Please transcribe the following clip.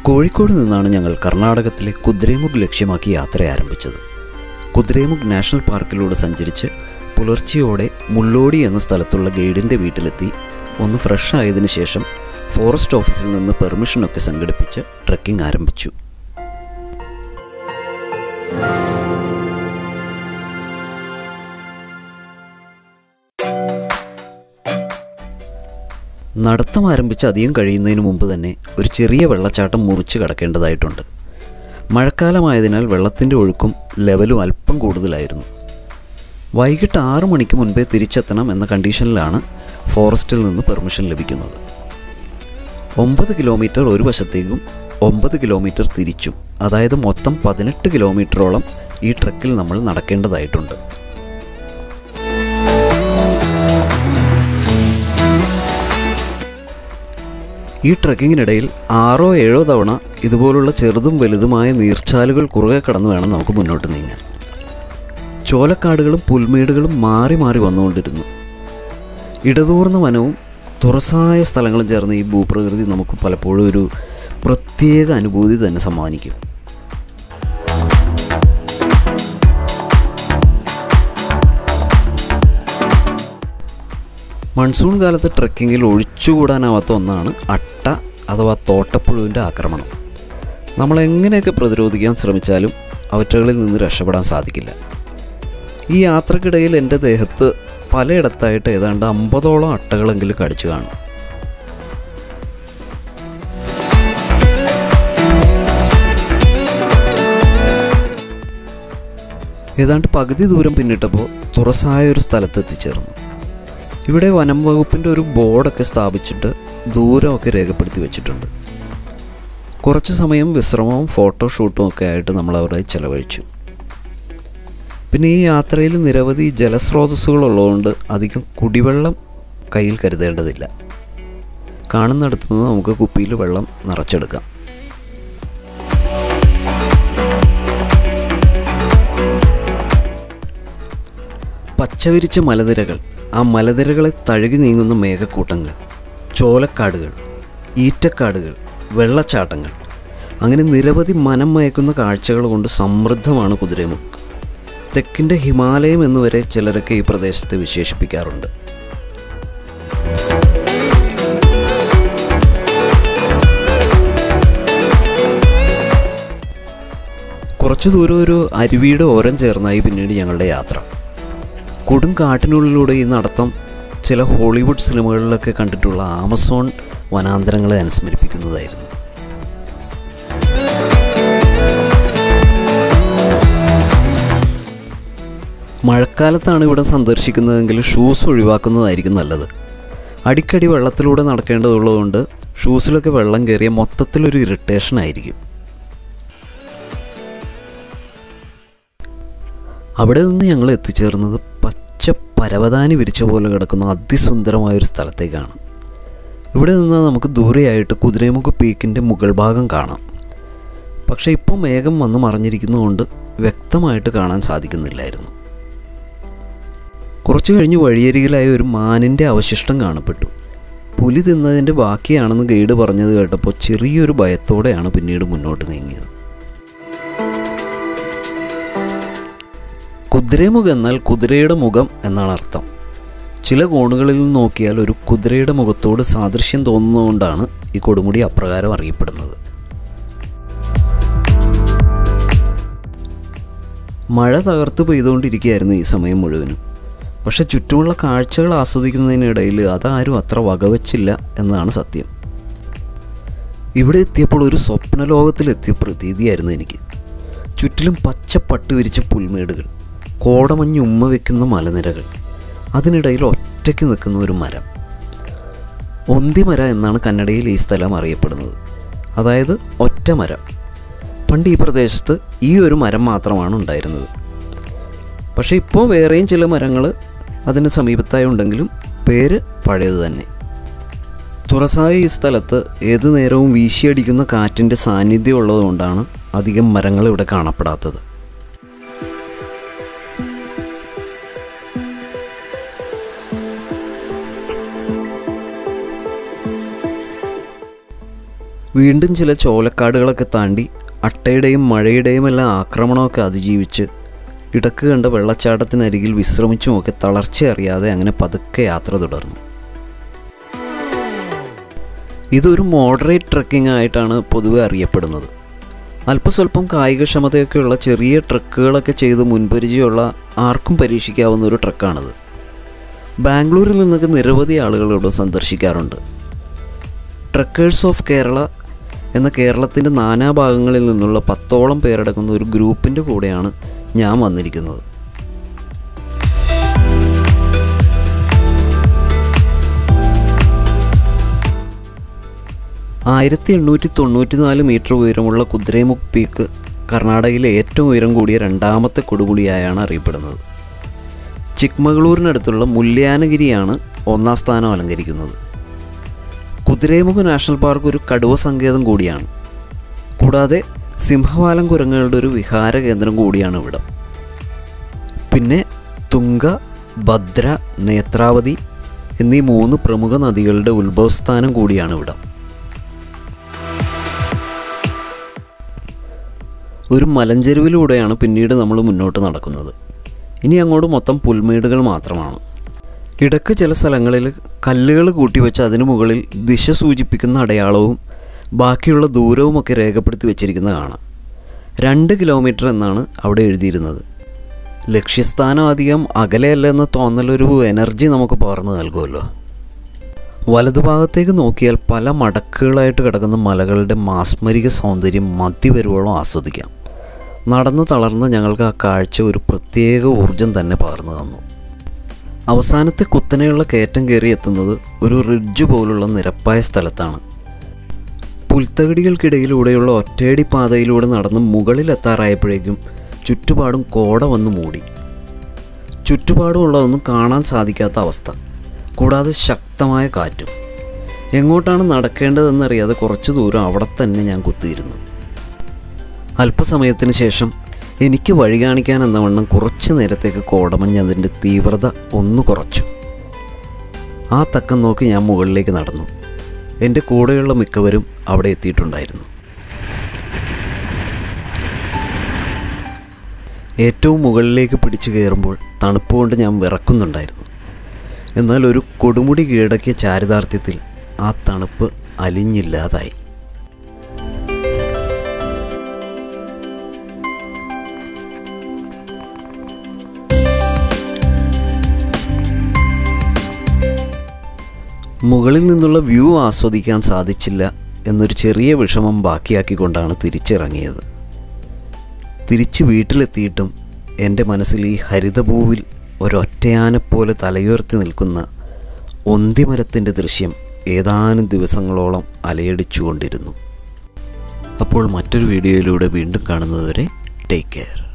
കോഴിക്കോട് നിന്നാണ് ഞങ്ങൾ കർണാടകത്തിലെ കുദ്രേമുഖ് ലക്ഷ്യമാക്കി യാത്ര ആരംഭിച്ചത് കുദ്രേമുഖ് നാഷണൽ പാർക്കിലൂടെ സഞ്ചരിച്ച് പുലർച്ചെയോടെ മുള്ളോടി എന്ന സ്ഥലത്തുള്ള ഗൈഡിൻ്റെ വീട്ടിലെത്തി ഒന്ന് ഫ്രഷ് ആയതിനു ശേഷം ഫോറസ്റ്റ് ഓഫീസിൽ നിന്ന് പെർമിഷനൊക്കെ സംഘടിപ്പിച്ച് ട്രെക്കിംഗ് ആരംഭിച്ചു നടത്തം ആരംഭിച്ച് അധികം കഴിയുന്നതിന് മുമ്പ് തന്നെ ഒരു ചെറിയ വെള്ളച്ചാട്ടം മുറിച്ച് കടക്കേണ്ടതായിട്ടുണ്ട് മഴക്കാലമായതിനാൽ വെള്ളത്തിൻ്റെ ഒഴുക്കും ലെവലും അല്പം കൂടുതലായിരുന്നു വൈകിട്ട് ആറ് മണിക്ക് മുൻപേ തിരിച്ചെത്തണം എന്ന കണ്ടീഷനിലാണ് ഫോറസ്റ്റിൽ നിന്ന് പെർമിഷൻ ലഭിക്കുന്നത് ഒമ്പത് കിലോമീറ്റർ ഒരു വശത്തേക്കും ഒമ്പത് കിലോമീറ്റർ തിരിച്ചും അതായത് മൊത്തം പതിനെട്ട് കിലോമീറ്ററോളം ഈ ട്രക്കിൽ നമ്മൾ നടക്കേണ്ടതായിട്ടുണ്ട് ഈ ട്രക്കിങ്ങിനിടയിൽ ആറോ ഏഴോ തവണ ഇതുപോലുള്ള ചെറുതും വലുതുമായ നീർച്ചാലുകൾ കുറുകെ കടന്നു വേണം നമുക്ക് മുന്നോട്ട് നീങ്ങാൻ ചോലക്കാടുകളും പുൽമേടുകളും മാറി മാറി വന്നുകൊണ്ടിരുന്നു ഇടതൂർന്ന വനവും തുറസായ സ്ഥലങ്ങളും ചേർന്ന ഈ ഭൂപ്രകൃതി നമുക്ക് പലപ്പോഴും ഒരു പ്രത്യേക അനുഭൂതി തന്നെ സമ്മാനിക്കും മൺസൂൺ കാലത്ത് ട്രെക്കിങ്ങിൽ ഒഴിച്ചുകൂടാനാവാത്ത ഒന്നാണ് അട്ട അഥവാ തോട്ടപ്പുഴുവിൻ്റെ ആക്രമണം നമ്മൾ എങ്ങനെയൊക്കെ പ്രതിരോധിക്കാൻ ശ്രമിച്ചാലും അവറ്റകളിൽ നിന്ന് രക്ഷപ്പെടാൻ സാധിക്കില്ല ഈ യാത്രക്കിടയിൽ എൻ്റെ ദേഹത്ത് പലയിടത്തായിട്ട് ഏതാണ്ട് അമ്പതോളം അട്ടകളെങ്കിലും കടിച്ചു കാണും ഏതാണ്ട് പകുതി ദൂരം പിന്നിട്ടപ്പോൾ തുറസായ ഒരു സ്ഥലത്ത് എത്തിച്ചേർന്നു ഇവിടെ വനം വകുപ്പിൻ്റെ ഒരു ബോർഡൊക്കെ സ്ഥാപിച്ചിട്ട് ദൂരമൊക്കെ രേഖപ്പെടുത്തി വെച്ചിട്ടുണ്ട് കുറച്ച് സമയം വിശ്രമവും ഫോട്ടോഷൂട്ടും ഒക്കെ ആയിട്ട് നമ്മൾ അവിടെ ചിലവഴിച്ചു പിന്നെ ഈ യാത്രയിൽ നിരവധി ജലസ്രോതസ്സുകളുള്ളതുകൊണ്ട് അധികം കുടിവെള്ളം കയ്യിൽ കരുതേണ്ടതില്ല കാണുന്നിടത്തു നിന്ന് നമുക്ക് കുപ്പിയിൽ വെള്ളം നിറച്ചെടുക്കാം പച്ചവിരിച്ച മലനിരകൾ ആ മലനിരകളെ തഴുകി നീങ്ങുന്ന മേഘക്കൂട്ടങ്ങൾ ചോലക്കാടുകൾ ഈറ്റക്കാടുകൾ വെള്ളച്ചാട്ടങ്ങൾ അങ്ങനെ നിരവധി മനം മയക്കുന്ന കാഴ്ചകൾ കൊണ്ട് സമൃദ്ധമാണ് കുതിരമുക്ക് തെക്കിൻ്റെ ഹിമാലയം എന്നുവരെ ചിലരൊക്കെ ഈ പ്രദേശത്തെ വിശേഷിപ്പിക്കാറുണ്ട് കുറച്ചു ദൂരം ഒരു അരുവിയുടെ ഓരം ചേർന്നായി പിന്നീട് ഞങ്ങളുടെ യാത്ര കൊടും കാട്ടിനുള്ളിലൂടെ ഈ നടത്തം ചില ഹോളിവുഡ് സിനിമകളിലൊക്കെ കണ്ടിട്ടുള്ള ആമസോൺ വനാന്തരങ്ങളെ അനുസ്മരിപ്പിക്കുന്നതായിരുന്നു മഴക്കാലത്താണ് ഇവിടെ സന്ദർശിക്കുന്നതെങ്കിൽ ഷൂസ് ഒഴിവാക്കുന്നതായിരിക്കും നല്ലത് അടിക്കടി വെള്ളത്തിലൂടെ നടക്കേണ്ടതുള്ളതുകൊണ്ട് ഷൂസിലൊക്കെ വെള്ളം കയറിയ മൊത്തത്തിലൊരു ഇറിറ്റേഷൻ ആയിരിക്കും അവിടെ നിന്ന് ഞങ്ങൾ എത്തിച്ചേർന്നത് പച്ച പരവതാനി വിരിച്ച പോലെ കിടക്കുന്ന അതിസുന്ദരമായൊരു സ്ഥലത്തേക്കാണ് ഇവിടെ നിന്ന് നമുക്ക് ദൂരെയായിട്ട് കുതിരമുഖ പീക്കിൻ്റെ മുകൾ ഭാഗം കാണാം പക്ഷേ ഇപ്പോൾ മേഘം വന്ന് മറഞ്ഞിരിക്കുന്നതുകൊണ്ട് വ്യക്തമായിട്ട് കാണാൻ സാധിക്കുന്നില്ലായിരുന്നു കുറച്ചു കഴിഞ്ഞ് വഴിയരികിലായി ഒരു മാനിൻ്റെ അവശിഷ്ടം കാണപ്പെട്ടു പുലി തിന്നതിൻ്റെ ബാക്കിയാണെന്ന് ഗൈഡ് പറഞ്ഞത് കേട്ടപ്പോൾ ചെറിയൊരു ഭയത്തോടെയാണ് പിന്നീട് മുന്നോട്ട് നീങ്ങിയത് കുതിരമുഖം എന്നാൽ കുതിരയുടെ മുഖം എന്നാണ് അർത്ഥം ചില കോണുകളിൽ നിന്ന് നോക്കിയാൽ ഒരു കുതിരയുടെ മുഖത്തോട് സാദൃശ്യം തോന്നുന്നതുകൊണ്ടാണ് ഈ കൊടുമുടി അപ്രകാരം അറിയപ്പെടുന്നത് മഴ തകർത്ത് പെയ്തുകൊണ്ടിരിക്കുകയായിരുന്നു ഈ സമയം മുഴുവനും പക്ഷെ ചുറ്റുമുള്ള കാഴ്ചകൾ ആസ്വദിക്കുന്നതിനിടയിൽ അതാരും അത്ര വകവച്ചില്ല എന്നതാണ് സത്യം ഇവിടെ എത്തിയപ്പോൾ ഒരു സ്വപ്നലോകത്തിലെത്തിയ പ്രതീതിയായിരുന്നു എനിക്ക് ചുറ്റിലും പച്ച പട്ട് വിരിച്ച പുൽമേടുകൾ കോടമഞ്ഞ് ഉമ്മ വെക്കുന്ന മലനിരകൾ അതിനിടയിൽ ഒറ്റയ്ക്ക് നിൽക്കുന്ന ഒരു മരം ഒന്തിമര എന്നാണ് കന്നഡയിൽ ഈ സ്ഥലം അറിയപ്പെടുന്നത് അതായത് ഒറ്റ മരം പണ്ട് ഈ പ്രദേശത്ത് ഈ ഒരു മരം മാത്രമാണ് ഉണ്ടായിരുന്നത് പക്ഷേ ഇപ്പോൾ വേറെയും ചില മരങ്ങൾ അതിന് സമീപത്തായി ഉണ്ടെങ്കിലും പേര് പഴയത് തന്നെ തുറസായ ഈ സ്ഥലത്ത് ഏതു നേരവും വീശിയടിക്കുന്ന കാറ്റിൻ്റെ സാന്നിധ്യം ഉള്ളതുകൊണ്ടാണ് അധികം മരങ്ങൾ ഇവിടെ കാണപ്പെടാത്തത് വീണ്ടും ചില ചോലക്കാടുകളൊക്കെ താണ്ടി അട്ടയുടെയും മഴയുടെയും എല്ലാം ആക്രമണമൊക്കെ അതിജീവിച്ച് ഇടക്ക് കണ്ട വെള്ളച്ചാട്ടത്തിനരികിൽ വിശ്രമിച്ചുമൊക്കെ തളർച്ച അറിയാതെ അങ്ങനെ പതുക്കെ യാത്ര തുടർന്നു ഇതൊരു മോഡറേറ്റ് ട്രക്കിംഗ് ആയിട്ടാണ് പൊതുവെ അറിയപ്പെടുന്നത് അല്പസ്വല്പം കായികക്ഷമതയൊക്കെയുള്ള ചെറിയ ട്രക്കുകളൊക്കെ ചെയ്ത് മുൻപരിചയമുള്ള ആർക്കും പരീക്ഷിക്കാവുന്ന ഒരു ട്രക്കാണിത് ബാംഗ്ലൂരിൽ നിന്നൊക്കെ നിരവധി ആളുകൾ ഇവിടെ സന്ദർശിക്കാറുണ്ട് ട്രക്കേഴ്സ് ഓഫ് കേരള എന്ന കേരളത്തിൻ്റെ നാനാഭാഗങ്ങളിൽ നിന്നുള്ള പത്തോളം പേരടങ്ങുന്ന ഒരു ഗ്രൂപ്പിൻ്റെ കൂടെയാണ് ഞാൻ വന്നിരിക്കുന്നത് ആയിരത്തി എണ്ണൂറ്റി തൊണ്ണൂറ്റി നാല് മീറ്റർ ഉയരമുള്ള കുതിരേമുഖ് പീക്ക് കർണാടകയിലെ ഏറ്റവും ഉയരം കൂടിയ രണ്ടാമത്തെ കൊടുമുടിയായാണ് അറിയപ്പെടുന്നത് ചിക്മകളൂരിനടുത്തുള്ള മുല്യാനഗിരിയാണ് ഒന്നാം സ്ഥാനം അലങ്കരിക്കുന്നത് കുതിരേമുഖ് നാഷണൽ പാർക്ക് ഒരു കടുവ സങ്കേതം കൂടിയാണ് കൂടാതെ സിംഹവാലം കുരങ്ങുകളുടെ ഒരു വിഹാര കേന്ദ്രം കൂടിയാണ് ഇവിടം പിന്നെ തുങ്ക ഭദ്ര നേത്രാവതി എന്നീ മൂന്ന് പ്രമുഖ നദികളുടെ ഉത്ഭവസ്ഥാനം കൂടിയാണ് ഇവിടം ഒരു മലഞ്ചെരുവിലൂടെയാണ് പിന്നീട് നമ്മൾ മുന്നോട്ട് നടക്കുന്നത് ഇനി അങ്ങോട്ട് മൊത്തം പുൽമേടുകൾ മാത്രമാണ് ഇടയ്ക്ക് ചില സ്ഥലങ്ങളിൽ കല്ലുകൾ കൂട്ടിവെച്ച് അതിനു മുകളിൽ ദിശ സൂചിപ്പിക്കുന്ന അടയാളവും ബാക്കിയുള്ള ദൂരവുമൊക്കെ രേഖപ്പെടുത്തി വെച്ചിരിക്കുന്നത് കാണാം രണ്ട് കിലോമീറ്റർ എന്നാണ് അവിടെ എഴുതിയിരുന്നത് ലക്ഷ്യസ്ഥാനം അധികം അകലെയല്ല എന്ന തോന്നലൊരു എനർജി നമുക്ക് പകർന്നു നൽകുമല്ലോ വലതുഭാഗത്തേക്ക് നോക്കിയാൽ പല മടക്കുകളായിട്ട് കിടക്കുന്ന മലകളുടെ മാസ്മരിക സൗന്ദര്യം മധ്യവരുവോളം ആസ്വദിക്കാം നടന്നു തളർന്ന ഞങ്ങൾക്ക് ആ കാഴ്ച ഒരു പ്രത്യേക ഊർജം തന്നെ പകർന്നു തന്നു അവസാനത്തെ കുത്തനെയുള്ള കയറ്റം കയറി എത്തുന്നത് ഒരു റിഡ്ജ് പോലുള്ള നിരപ്പായ സ്ഥലത്താണ് പുൽത്തകിടികൾക്കിടയിലൂടെയുള്ള ഒറ്റയടി പാതയിലൂടെ നടന്ന് മുകളിലെത്താറായപ്പോഴേക്കും ചുറ്റുപാടും കോട വന്ന് മൂടി ചുറ്റുപാടുമുള്ളതൊന്നും കാണാൻ സാധിക്കാത്ത അവസ്ഥ കൂടാതെ ശക്തമായ കാറ്റും എങ്ങോട്ടാണ് നടക്കേണ്ടതെന്നറിയാതെ കുറച്ച് ദൂരം അവിടെ തന്നെ ഞാൻ കുത്തിയിരുന്നു അല്പസമയത്തിന് ശേഷം എനിക്ക് വഴി കാണിക്കാൻ എന്നവണ്ണം കുറച്ച് നേരത്തേക്ക് കോടമഞ്ഞ് അതിൻ്റെ തീവ്രത ഒന്ന് കുറച്ചു ആ തക്കം നോക്കി ഞാൻ മുകളിലേക്ക് നടന്നു എൻ്റെ കൂടെയുള്ള മിക്കവരും അവിടെ എത്തിയിട്ടുണ്ടായിരുന്നു ഏറ്റവും മുകളിലേക്ക് പിടിച്ചു കയറുമ്പോൾ തണുപ്പ് കൊണ്ട് ഞാൻ വിറക്കുന്നുണ്ടായിരുന്നു എന്നാൽ ഒരു കൊടുമുടി കീഴടക്കിയ ചാരിതാർത്ഥ്യത്തിൽ ആ തണുപ്പ് അലിഞ്ഞില്ലാതായി മുകളിൽ നിന്നുള്ള വ്യൂ ആസ്വദിക്കാൻ സാധിച്ചില്ല എന്നൊരു ചെറിയ വിഷമം ബാക്കിയാക്കിക്കൊണ്ടാണ് തിരിച്ചിറങ്ങിയത് തിരിച്ച് വീട്ടിലെത്തിയിട്ടും എൻ്റെ മനസ്സിൽ ഈ ഹരിതഭൂവിൽ ഒരൊറ്റയാനെപ്പോലെ തലയുയർത്തി നിൽക്കുന്ന ഒന്തിമരത്തിൻ്റെ ദൃശ്യം ഏതാനും ദിവസങ്ങളോളം അലയടിച്ചുകൊണ്ടിരുന്നു അപ്പോൾ മറ്റൊരു വീഡിയോയിലൂടെ വീണ്ടും കാണുന്നതുവരെ ടേക്ക് കെയർ